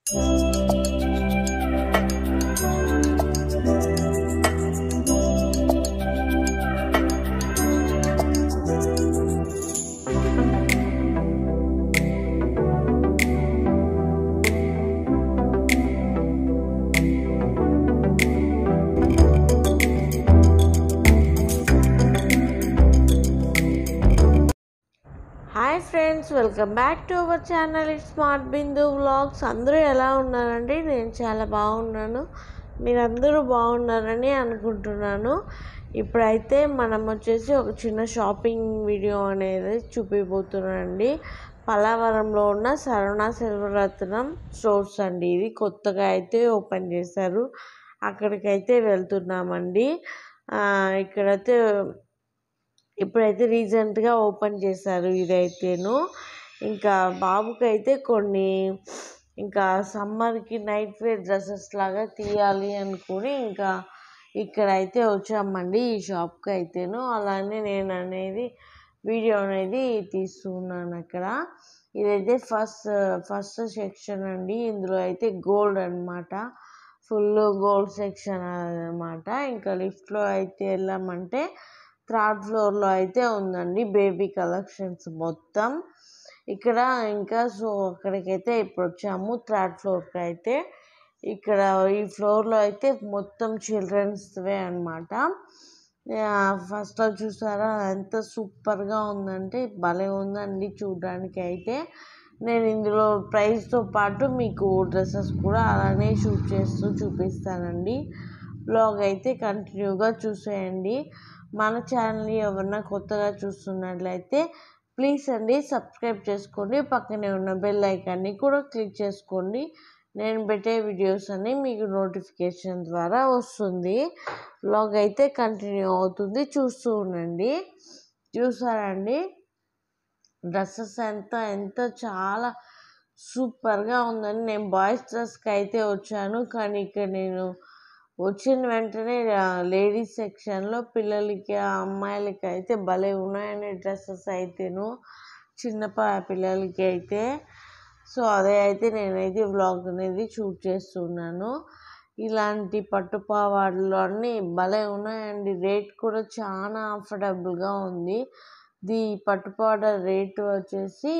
hi friends welcome back to our channel it smart Bindu vlogs అందరూ ఎలా ఉన్నారండి నేను చాలా బాగున్నాను మీరందరూ బాగున్నారని అనుకుంటున్నాను ఇప్పుడైతే మనం వచ్చేసి ఒక చిన్న షాపింగ్ వీడియో అనేది చూపిపోతున్నానండి పలావరంలో ఉన్న సరవణ సెల్వరత్నం స్టోర్స్ అండి ఇది కొత్తగా అయితే ఓపెన్ చేశారు అక్కడికైతే వెళ్తున్నామండి ఆ, ఇక్కడైతే ఇప్పుడైతే రీసెంట్గా ఓపెన్ చేశారు ఇదైతేను ఇంకా బాబుకి అయితే కొన్ని ఇంకా సమ్మర్కి నైట్ వేర్ డ్రెస్సెస్ లాగా తీయాలి అనుకుని ఇంకా ఇక్కడైతే వచ్చామండి ఈ షాప్కి అయితేను అలానే నేను అనేది వీడియో అనేది తీస్తున్నాను అక్కడ ఇదైతే ఫస్ట్ ఫస్ట్ సెక్షన్ అండి ఇందులో అయితే గోల్డ్ అన్నమాట ఫుల్ గోల్డ్ సెక్షన్ అన్నమాట ఇంకా లిఫ్ట్లో అయితే వెళ్ళామంటే థర్డ్ ఫ్లోర్లో అయితే ఉందండి బేబీ కలెక్షన్స్ మొత్తం ఇక్కడ ఇంకా సో అక్కడికైతే ఇప్పుడు వచ్చాము థర్డ్ ఫ్లోర్కి అయితే ఇక్కడ ఈ ఫ్లోర్లో అయితే మొత్తం చిల్డ్రన్స్వే అనమాట ఫస్ట్లో చూసారా ఎంత సూపర్గా ఉందంటే భలే ఉందండి చూడడానికి అయితే నేను ఇందులో ప్రైస్తో పాటు మీకు డ్రెస్సెస్ కూడా అలానే షూట్ చేస్తూ చూపిస్తానండి బ్లాగ్ అయితే కంటిన్యూగా చూసేయండి మన ఛానల్ని ఎవరన్నా కొత్తగా చూస్తున్నట్లయితే ప్లీజ్ అండి సబ్స్క్రైబ్ చేసుకోండి పక్కనే ఉన్న బెల్ ఐకాన్ని కూడా క్లిక్ చేసుకోండి నేను పెట్టే వీడియోస్ అన్ని మీకు నోటిఫికేషన్ ద్వారా వస్తుంది బ్లాగ్ అయితే కంటిన్యూ అవుతుంది చూస్తూ ఉండండి చూసారండి డ్రెస్సెస్ ఎంత ఎంత చాలా సూపర్గా ఉందని నేను బాయ్స్ డ్రెస్కి అయితే వచ్చాను కానీ ఇక్కడ నేను వచ్చిన వెంటనే లేడీస్ సెక్షన్లో పిల్లలకి అమ్మాయిలకి అయితే భలే ఉన్నాయండి డ్రెస్సెస్ అయితేను చిన్న ప- పిల్లలకి అయితే సో అదే అయితే నేనైతే వ్లాగ్ అనేది షూట్ చేస్తున్నాను ఇలాంటి పట్టుపావాడలు అన్నీ భలే ఉన్నాయండి రేట్ కూడా చాలా అఫోర్డబుల్గా ఉంది ది పట్టుపావాడ రేటు వచ్చేసి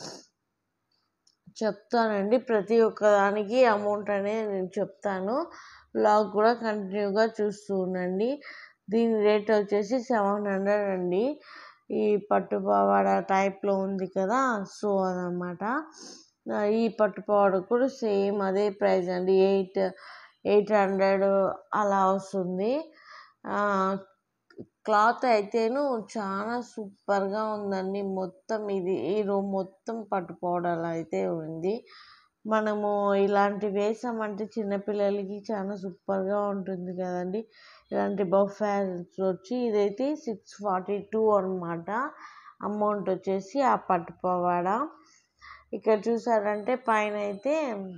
చెప్తానండి ప్రతి ఒక్క దానికి అమౌంట్ అనేది నేను చెప్తాను బ్లాగ్ కూడా కంటిన్యూగా చూస్తూ ఉండండి దీని రేట్ వచ్చేసి సెవెన్ హండ్రెడ్ అండి ఈ పట్టుపావాడ టైప్లో ఉంది కదా సో అదనమాట ఆ, ఈ పట్టుపావాడ కూడా సేమ్ అదే ప్రైస్ అండి ఎయిట్ ఎయిట్ హండ్రెడ్ అలా వస్తుంది క్లాత్ అయితేను చాలా సూపర్గా ఉందండి మొత్తం ఇది ఈ రూమ్ మొత్తం పట్టుపోవడం అయితే ఉంది మనము ఇలాంటి వేసామంటే చిన్నపిల్లలకి చాలా సూపర్గా ఉంటుంది కదండి ఇలాంటి బఫ్ఫాస్ వచ్చి ఇదైతే సిక్స్ ఫార్టీ టూ అనమాట అమౌంట్ వచ్చేసి ఆ పట్టుపోవాడ ఇక్కడ చూసారంటే పైన అయితే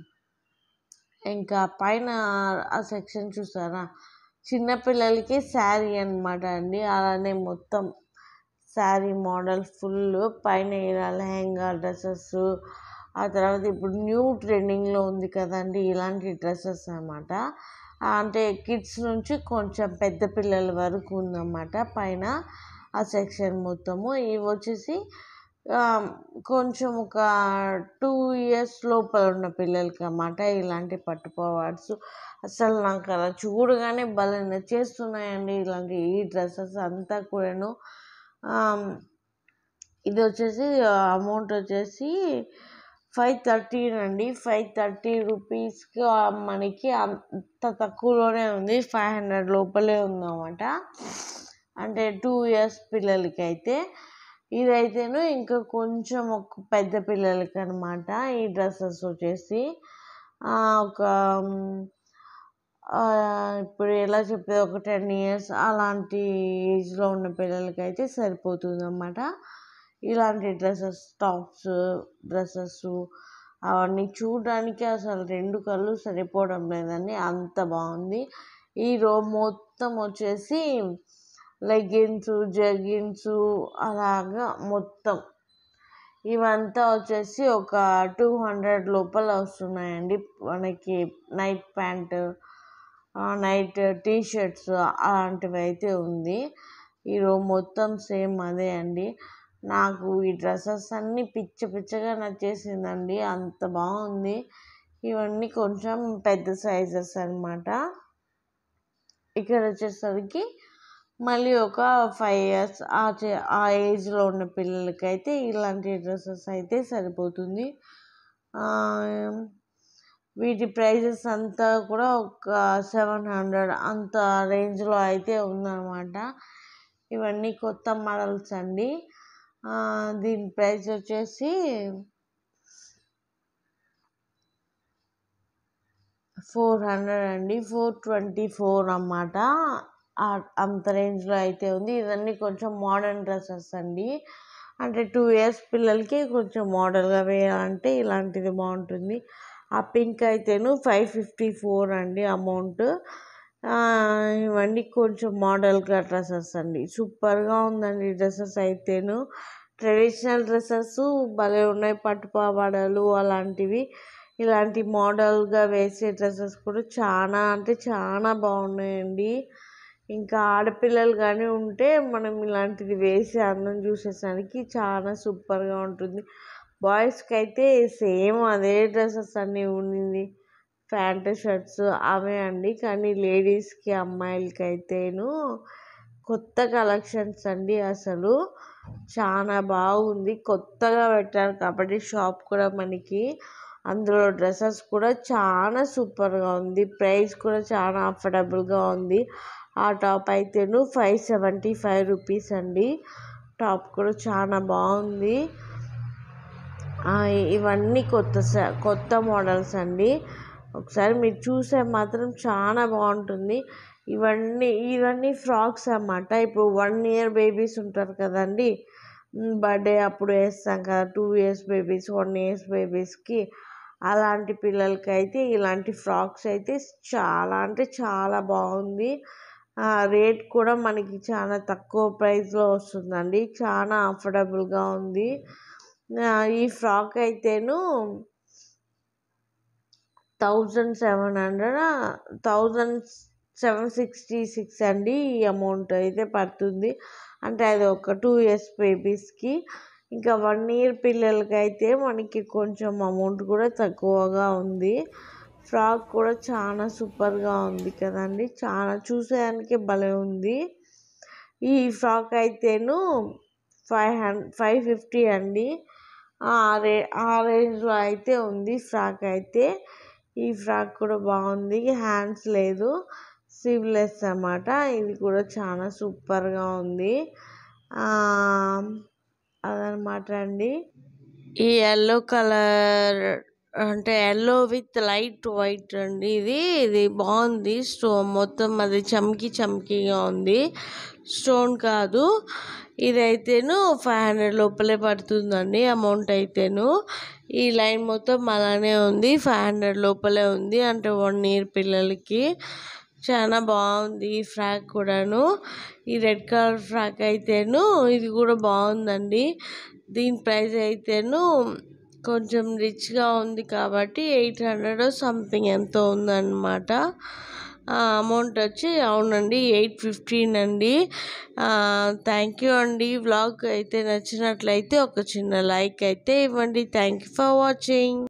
ఇంకా పైన ఆ సెక్షన్ చూసారా చిన్నపిల్లలకి శారీ అన్నమాట అండి అలానే మొత్తం శారీ మోడల్ ఫుల్ పైన ఇలా లెహంగా డ్రెస్సెస్ ఆ తర్వాత ఇప్పుడు న్యూ ట్రెండింగ్లో ఉంది కదండి ఇలాంటి డ్రెస్సెస్ అన్నమాట అంటే కిడ్స్ నుంచి కొంచెం పెద్ద పిల్లల వరకు ఉందన్నమాట పైన ఆ సెక్షన్ మొత్తము ఇవి వచ్చేసి ఆ, కొంచెం ఒక టూ ఇయర్స్ లోపల ఉన్న పిల్లలకి అన్నమాట ఇలాంటి పట్టుకోవాడ్స్ అసలు నాకు అలా చూడగానే భలే నచ్చేస్తున్నాయండి ఇలాంటి ఈ డ్రెస్సెస్ అంతా కూడాను ఆమ్, ఇది వచ్చేసి అమౌంట్ వచ్చేసి ఫైవ్ థర్టీ అండి ఫైవ్ థర్టీ రూపీస్కి మనకి అంత తక్కువలోనే ఉంది ఫైవ్ హండ్రెడ్ లోపలే ఉందన్నమాట అంటే టూ ఇయర్స్ పిల్లలకి అయితే ఇదైతేను ఇంకా కొంచెం ఒక పెద్ద పిల్లలకి అనమాట ఈ డ్రెస్సెస్ వచ్చేసి ఆ, ఒక మ్, ఆ, ఇప్పుడు ఎలా చెప్పేది ఒక టెన్ ఇయర్స్ అలాంటి ఏజ్లో ఉన్న పిల్లలకి అయితే సరిపోతుంది అన్నమాట ఇలాంటి డ్రెస్సెస్ టాప్స్ డ్రెస్సెస్ అవన్నీ చూడడానికి అసలు రెండు కళ్ళు సరిపోవడం లేదండి అంత బాగుంది ఈ రో మొత్తం వచ్చేసి లెగ్గిన్స్ జగిన్స్ అలాగా మొత్తం ఇవంతా వచ్చేసి ఒక టూ హండ్రెడ్ లోపల వస్తున్నాయండి మనకి night pant night T shirts అలాంటివి అయితే ఉంది ఈ రో మొత్తం సేమ్ అదే అండి నాకు ఈ డ్రెస్సెస్ అన్నీ పిచ్చ పిచ్చగా నచ్చేసిందండి అంత బాగుంది ఇవన్నీ కొంచెం పెద్ద సైజెస్ అనమాట ఇక్కడ వచ్చేసరికి మళ్ళీ ఒక ఫైవ్ ఇయర్స్ ఆ ఆ ఏజ్లో ఉన్న పిల్లలకైతే ఇలాంటి డ్రెస్సెస్ అయితే సరిపోతుంది వీటి ప్రైజెస్ అంతా కూడా ఒక సెవెన్ హండ్రెడ్ అంత రేంజ్లో అయితే ఉందన్నమాట ఇవన్నీ కొత్త మోడల్స్ అండి దీని ప్రైస్ వచ్చేసి ఫోర్ హండ్రెడ్ అండి ఫోర్ ట్వంటీ ఫోర్ అన్నమాట అంత రేంజ్లో అయితే ఉంది ఇవన్నీ కొంచెం మోడర్న్ డ్రెస్సెస్ అండి అంటే టూ ఇయర్స్ పిల్లలకి కొంచెం మోడల్గా వేయాలంటే ఇలాంటిది బాగుంటుంది ఆ పింక్ అయితేను ఫైవ్ ఫిఫ్టీ ఫోర్ అండి అమౌంట్ ఇవన్నీ కొంచెం మోడల్గా డ్రెస్సెస్ అండి సూపర్గా ఉందండి డ్రెస్సెస్ అయితేను ట్రెడిషనల్ డ్రెస్సెస్ భలే ఉన్నాయి పట్టు పావాడలు అలాంటివి ఇలాంటి మోడల్గా వేసే డ్రెస్సెస్ కూడా చాలా అంటే చాలా బాగున్నాయండి ఇంకా ఆడపిల్లలు కానీ ఉంటే మనం ఇలాంటిది వేసి అందం చూసేసరికి చాలా సూపర్గా ఉంటుంది బాయ్స్కి అయితే సేమ్ అదే డ్రెస్సెస్ అన్నీ ఉండింది ప్యాంట్ షర్ట్స్ అవే అండి కానీ లేడీస్కి అమ్మాయిలకి అయితేను కొత్త కలెక్షన్స్ అండి అసలు చాలా బాగుంది కొత్తగా పెట్టారు కాబట్టి షాప్ కూడా మనకి అందులో డ్రెస్సెస్ కూడా చాలా సూపర్గా ఉంది ప్రైస్ కూడా చాలా అఫోర్డబుల్గా ఉంది ఆ టాప్ అయితేను ఫైవ్ సెవెంటీ ఫైవ్ రూపీస్ అండి టాప్ కూడా చాలా బాగుంది ఇవన్నీ కొత్త కొత్త మోడల్స్ అండి ఒకసారి మీరు చూసే మాత్రం చాలా బాగుంటుంది ఇవన్నీ ఇవన్నీ ఫ్రాక్స్ అన్నమాట ఇప్పుడు వన్ ఇయర్ బేబీస్ ఉంటారు కదండి బర్త్డే అప్పుడు వేస్తాం కదా two years babies one years బేబీస్కి అలాంటి పిల్లలకి అయితే ఇలాంటి ఫ్రాక్స్ అయితే చాలా అంటే చాలా బాగుంది రేట్ కూడా మనకి చాలా తక్కువ ప్రైస్లో వస్తుందండి చాలా అఫోర్డబుల్గా ఉంది ఈ ఫ్రాక్ అయితేను thousand seven hundred thousand seven sixty six అండి ఈ అమౌంట్ అయితే పడుతుంది అంటే అది ఒక టూ ఇయర్స్ బేబీస్కి ఇంకా వన్ ఇయర్ పిల్లలకి అయితే మనకి కొంచెం అమౌంట్ కూడా తక్కువగా ఉంది ఫ్రాక్ కూడా చాలా సూపర్గా ఉంది కదండి చాలా చూసేదానికి భలే ఉంది ఈ ఫ్రాక్ అయితేను ఫైవ్ హండ్రెడ్ ఫైవ్ ఫిఫ్టీ అండి ఆ రే ఆ రేంజ్లో అయితే ఉంది ఫ్రాక్ అయితే ఈ ఫ్రాక్ కూడా బాగుంది హ్యాండ్స్ లేదు స్లీవ్లెస్ అన్నమాట ఇది కూడా చాలా సూపర్గా ఉంది అదనమాట అండి ఈ ఎల్లో కలర్ అంటే ఎల్లో విత్ లైట్ వైట్ అండి ఇది ఇది బాగుంది స్టోన్ మొత్తం అది చమ్కి చమ్కీగా ఉంది స్టోన్ కాదు ఇదైతేను ఫైవ్ హండ్రెడ్ లోపలే పడుతుందండి అమౌంట్ అయితేను ఈ లైన్ మొత్తం అలానే ఉంది ఫైవ్ హండ్రెడ్ లోపలే ఉంది అంటే వన్ ఇయర్ పిల్లలకి చాలా బాగుంది ఈ ఫ్రాక్ కూడాను ఈ రెడ్ కలర్ ఫ్రాక్ అయితేను ఇది కూడా బాగుందండి దీని ప్రైస్ అయితేను కొంచెం రిచ్గా ఉంది కాబట్టి ఎయిట్ హండ్రెడ్ సంథింగ్ ఎంతో ఉందన్నమాట అమౌంట్ వచ్చి అవునండి ఎయిట్ ఫిఫ్టీన్ అండి థ్యాంక్ యూ అండి వ్లాగ్ అయితే నచ్చినట్లయితే ఒక చిన్న లైక్ అయితే ఇవ్వండి థ్యాంక్ యూ ఫర్ వాచింగ్